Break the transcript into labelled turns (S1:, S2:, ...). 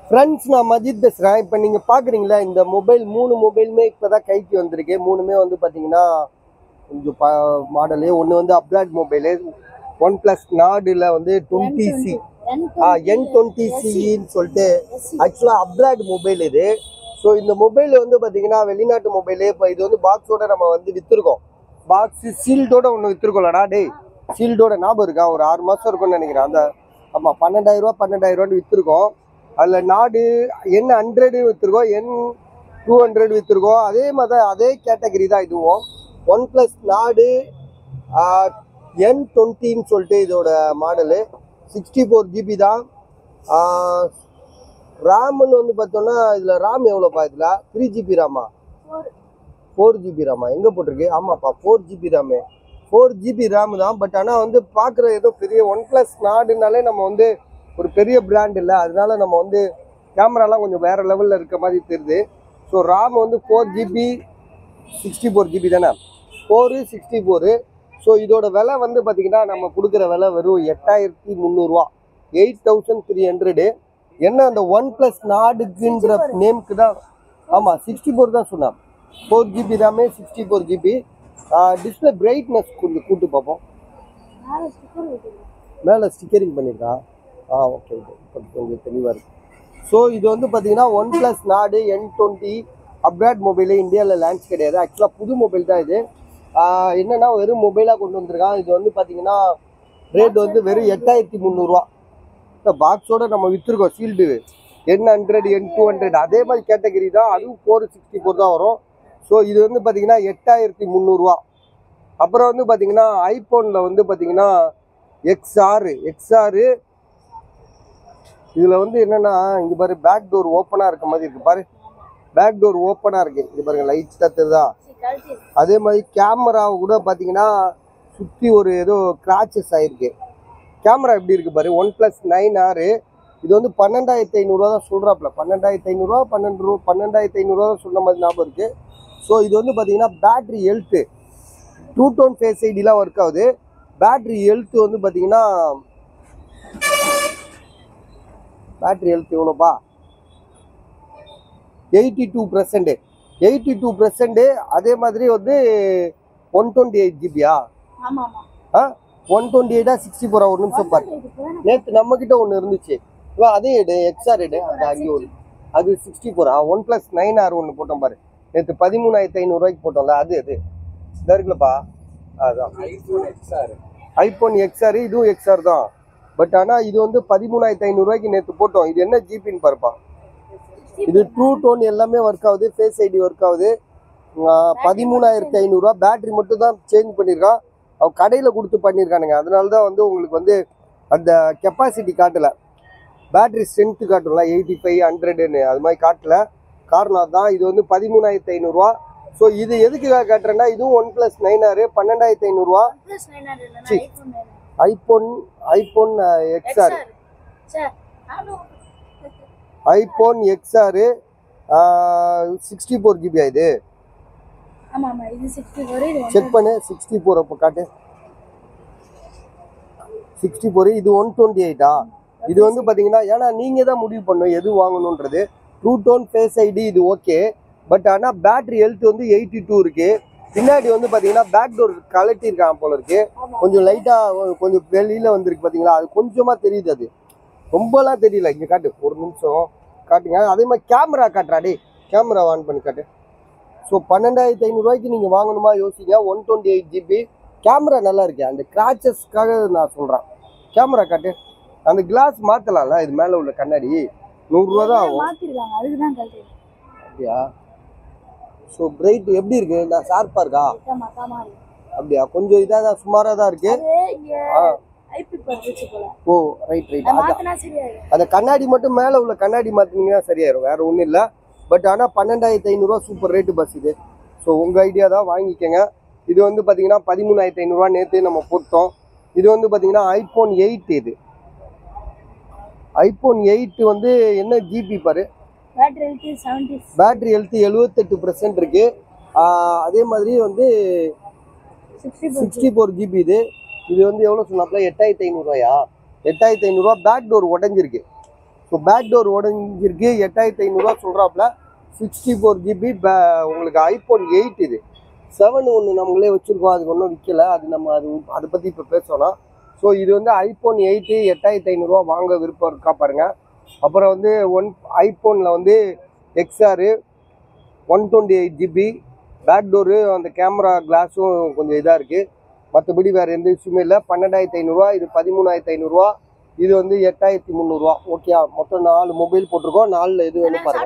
S1: Friends நான் மஜித் பேசுகிறேன் இப்போ நீங்கள் பார்க்குறீங்களா இந்த மொபைல் மூணு மொபைலுமே இப்போ தான் கைக்கு வந்திருக்கு மூணுமே வந்து பார்த்தீங்கன்னா கொஞ்சம் ப மாடலு ஒன்று வந்து அப்ராட் மொபைலு ஒன் ப்ளஸ் நாடில் வந்து டுவெண்ட்டி சி என் டுவெண்ட்டி சின்னு சொல்லிட்டு ஆக்சுவலாக அப்ராட் மொபைல் இது ஸோ இந்த மொபைல் வந்து பார்த்தீங்கன்னா வெளிநாட்டு மொபைலு இப்போ இது வந்து பாக்ஸோட நம்ம வந்து விற்றுருக்கோம் பாக்ஸு சீல்டோட ஒன்று விற்றுருக்கோம்லடா டேய் சீல்டோட ஞாபகம் இருக்கா ஒரு ஆறு மாதம் இருக்கும்னு நினைக்கிறேன் அந்த ஆமாம் பன்னெண்டாயிரரூவா பன்னெண்டாயிரரூவான்னு விற்றுருக்கோம் அதில் நாடு என் ஹண்ட்ரடு விற்றுருக்கோம் என் டூ ஹண்ட்ரட் விற்றுருக்கோம் அதே மாதிரி தான் அதே கேட்டகரி தான் இதுவும் ஒன் ப்ளஸ் நாடு என் டுவெண்ட்டின்னு சொல்லிட்டு இதோட மாடலு சிக்ஸ்டி ஃபோர் ஜிபி தான் ரேம்னு வந்து பார்த்தோன்னா இதில் ரேம் எவ்வளோப்பா இதில் த்ரீ ஜிபி ரேமா ஃபோர் ஜிபி ரேமா எங்கே போட்டிருக்கு ஆமாப்பா four GB RAM four GB RAM தான் பட் ஆனால் வந்து பார்க்குற ஏதோ பெரிய ஒன் ப்ளஸ் நாடுனாலே நம்ம வந்து ஒரு பெரிய பிராண்ட் இல்லை அதனால நம்ம வந்து கேமராலாம் கொஞ்சம் வேற லெவலில் இருக்க மாதிரி தெரியுது ஸோ ரேம் வந்து four GB sixty four GB தானே ஃபோரு சிக்ஸ்டி ஃபோரு ஸோ இதோட விலை வந்து பார்த்தீங்கன்னா நம்ம கொடுக்குற விலை வெறும் எட்டாயிரத்தி முந்நூறுரூவா எயிட் தௌசண்ட் த்ரீ ஹண்ட்ரடு என்ன அந்த ஒன் ப்ளஸ் நாடுக்குன்ற நேமுக்கு தான் ஆமாம் சிக்ஸ்டி ஃபோர் தான் சொன்னான் ஃபோர் ஜிபி தாமே sixty four GB display brightness கொஞ்சம் கூட்டு பார்ப்போம் மேலே ஸ்டிக்கரிங் பண்ணியிருக்கா ஆ ஓகே ஓகே இப்போ கொஞ்சம் தெளிவாக இருக்கு ஸோ இது வந்து பார்த்தீங்கன்னா OnePlus Nord N twenty abroad mobile இந்தியாவில் லான்ச் கிடையாது ஆக்சுவலாக புது மொபைல் தான் இது ஆஹ் என்னன்னா வெறும் மொபைலாக கொண்டு வந்திருக்கான் இது வந்து பார்த்தீங்கன்னா ரேட் வந்து வெறும் எட்டாயிரத்தி முந்நூறுரூவா இந்த பாக்ஸோட நம்ம விற்றுருக்கோம் sealed N hundred N two hundred அதே மாதிரி கேட்டகரி தான் அதுவும் ஃபோர் சிக்ஸ்டி ஃபோர் தான் வரும் ஸோ இது வந்து பார்த்தீங்கன்னா எட்டாயிரத்தி முந்நூறுரூவா அப்புறம் வந்து பார்த்தீங்கன்னா ஐஃபோனில் வந்து பார்த்தீங்கன்னா எக்ஸ்ஆர் எக்ஸ்ஆர் இதில் வந்து என்னன்னா இங்கே பாரு பேக் டோர் ஓப்பனாக இருக்க மாதிரி இருக்கு பாரு பேக் டோர் ஓப்பனாக இருக்கு இது பாருங்க லைட்டாக தெரியுதா அதே மாதிரி கேமரா கூட பார்த்தீங்கன்னா சுற்றி ஒரு ஏதோ கிராச்சஸ் ஆயிருக்கு கேமரா எப்படி இருக்கு பாரு ஒன் ப்ளஸ் நைன் ஆறு இது வந்து பன்னெண்டாயிரத்தி ஐநூறுரூவா தான் சொல்கிறாப்புல பன்னெண்டாயிரத்தி ஐநூறுரூவா பன்னெண்டு ரூபா பன்னெண்டாயிரத்தி ஐநூறுரூவா தான் சொன்ன மாதிரி ஞாபகம் இருக்குது ஸோ இது வந்து பார்த்தீங்கன்னா battery health two tone face ஐடிலாம் ஒர்க் ஆகுது பேட்ரி ஹெல்த் வந்து பார்த்தீங்கன்னா பேட்ரி ஹெல்த் எவ்வளோப்பா eighty two percent eighty two percent அதே மாதிரி வந்து ஒன் டுவெண்ட்டி எயிட் ஜிபியா
S2: ஆமா ஆமா
S1: ஆ ஒன் டுவெண்ட்டி எயிட்டா சிக்ஸ்டி ஃபோரா ஒரு நிமிஷம் பாரு நேற்று நம்ம கிட்ட ஒன்று இருந்துச்சு இவன் அதே எடு எக்ஸ்ஆர் எடு அது அங்கே ஒன்று அது சிக்ஸ்டி ஃபோரா ஒன் ப்ளஸ் நைன் ஆர் ஒன்று போட்டோம் பாரு நேற்று பதிமூணாயிரத்தி ஐநூறுரூவாய்க்கு போட்டோம்ல அது அது இதா இருக்குல்லப்பா அதான் ஐஃபோன் எக்ஸ்ஆர் இதுவும் எக்ஸ்ஆர் தான் பட் ஆனால் இது வந்து பதிமூணாயிரத்தி ஐநூறுரூவாய்க்கு நேற்று போட்டோம் இது என்ன ஜிபின்னு பாருப்பா இது டூ டோன் எல்லாமே ஒர்க் ஆகுது ஃபேஸ் ஐடி ஒர்க் ஆகுது ஆஹ் பதிமூணாயிரத்தி ஐநூறுரூவா பேட்டரி மட்டும் தான் சேஞ்ச் பண்ணியிருக்கான் அவன் கடையில் கொடுத்து பண்ணியிருக்கானுங்க அதனால தான் வந்து உங்களுக்கு வந்து அந்த கெப்பாசிட்டி காட்டலை பேட்டரி ஸ்ட்ரென்த்து காட்டும்ல எயிட்டி ஃபைவ் ஹண்ட்ரடுன்னு அது மாதிரி காட்டல காரணம் தான் இது வந்து பதிமூணாயிரத்தி ஐநூறுரூவா ஸோ இது எதுக்காக காட்டுறேன்னா இதுவும் ஒன் ப்ளஸ் நைன் ஆறு பன்னெண்டாயிரத்தி ஐநூறுரூவா
S2: ப்ளஸ் நைன் ஹண்ட்ரட்
S1: சி.
S2: IPhone
S1: iPhone iPhone XR
S2: sir நானும்
S1: ஐஃபோன் எக்ஸ்ஆர் சிக்ஸ்டி ஃபோர் ஜிபியா இது
S2: ஆமா ஆமா இது சிக்ஸ்டி ஃபோர் இது
S1: செக் பண்ணு சிக்ஸ்டி ஃபோர் அப்போ காட்டு சிக்ஸ்டி ஃபோர் இது ஒன் டுவெண்ட்டி எயிட்டா இது வந்து பார்த்தீங்கன்னா ஏன்னா நீங்கள் தான் முடிவு பண்ணணும் எது வாங்கணுன்றது டூ டோன் ஃபேஸ் ஐடி இது ஓகே பட் ஆனால் பேட்டரி ஹெல்த் வந்து எயிட்டி டூ இருக்கு பின்னாடி வந்து பார்த்தீங்கன்னா பேக் டோர் கலட்டியிருக்கான் போல இருக்கு கொஞ்சம் லைட்டாக கொஞ்சம் வெளியில் வந்திருக்கு பார்த்தீங்களா அது கொஞ்சமாக தெரியுது அது ரொம்பலாம் தெரியல இங்கே காட்டு ஒரு நிமிஷம் காட்டுங்க அதே மாதிரி கேமரா காட்டுறா டேய் கேமரா ஆன் பண்ணி காட்டு ஸோ பன்னெண்டாயிரத்தி ஐநூறுரூவாய்க்கு நீங்கள் வாங்கணுமா யோசிங்க one twenty eight GB camera நல்லா இருக்கு அந்த கிராச்சஸ்க்காக நான் சொல்கிறேன் கேமரா காட்டு அந்த கிளாஸ் மாற்றலாம்ல இது மேலே உள்ள கண்ணாடி நூறுரூவா தான் ஆகும்
S2: மாத்திருக்காங்க அதுக்கு தான் கழட்டி
S1: அப்படியா ஸோ பிரைட் எப்படி இருக்கு நான் ஷார்ப்பாக இருக்கா
S2: ஆமா ஆமா
S1: அப்படியா கொஞ்சம் இதாக தான் சுமாராக தான் இருக்கு
S2: அது இங்க
S1: ஆ
S2: ஐபி பர்ச்சு போல
S1: ஓ ரைட் ரைட்
S2: அது
S1: அதான்
S2: மாத்தினா சரியாயிடும்
S1: அந்த கண்ணாடி மட்டும் மேலே உள்ள கண்ணாடி மாற்றினீங்கன்னா சரியாயிரும் வேற ஒன்றும் இல்லை பட் ஆனால் பன்னெண்டாயிரத்தி ஐநூறுரூவா சூப்பர் ரேட்டு பஸ் இது ஸோ உங்கள் ஐடியா தான் வாங்கிக்கோங்க இது வந்து பார்த்தீங்கன்னா பதிமூணாயிரத்தி ஐநூறுரூவா நேற்றே நம்ம போட்டோம் இது வந்து பார்த்தீங்கன்னா ஐஃபோன் எயிட் இது ஐஃபோன் எயிட் வந்து என்ன ஜிபி பாரு
S2: battery health seventy
S1: battery health எழுபத்தெட்டு பர்சன்ட் இருக்கு ஆஹ் அதே மாதிரி வந்து
S2: sixty four
S1: sixty four GB இது இது வந்து எவ்வளோ சொன்னாப்ல எட்டாயிரத்தி ஐநூறுரூவாயா எட்டாயிரத்தி ஐநூறுரூவா பேக் டோர் உடஞ்சிருக்கு ஸோ பேக் டோர் உடஞ்சிருக்கு எட்டாயிரத்தி ஐநூறுரூவா சொல்கிறாப்புல சிக்ஸ்டி ஃபோர் ஜிபி உங்களுக்கு ஐஃபோன் எயிட் இது செவன் ஒன்று நம்மளே வச்சுருக்கோம் அது ஒன்றும் விற்கல அது நம்ம அது அதை பற்றி இப்போ பேசணும் ஸோ இது வந்து ஐஃபோன் எயிட்டு எட்டாயிரத்தி ஐநூறுரூவா வாங்க விருப்பம் இருக்கா பாருங்கள் அப்புறம் வந்து ஒன் ஐஃபோனில் வந்து XR one twenty eight GB back door அந்த கேமரா கிளாஸும் கொஞ்சம் இதாக இருக்குது மற்றபடி வேறு எந்த இஷ்யூமே இல்லை பன்னெண்டாயிரத்தி ஐநூறுரூவா இது பதிமூணாயிரத்தி ஐநூறுரூவா இது வந்து எட்டாயிரத்தி முந்நூறுரூவா ஓகே மொத்தம் நாலு மொபைல் போட்டிருக்கோம் நாலில் எது வேணும் பாருங்கள்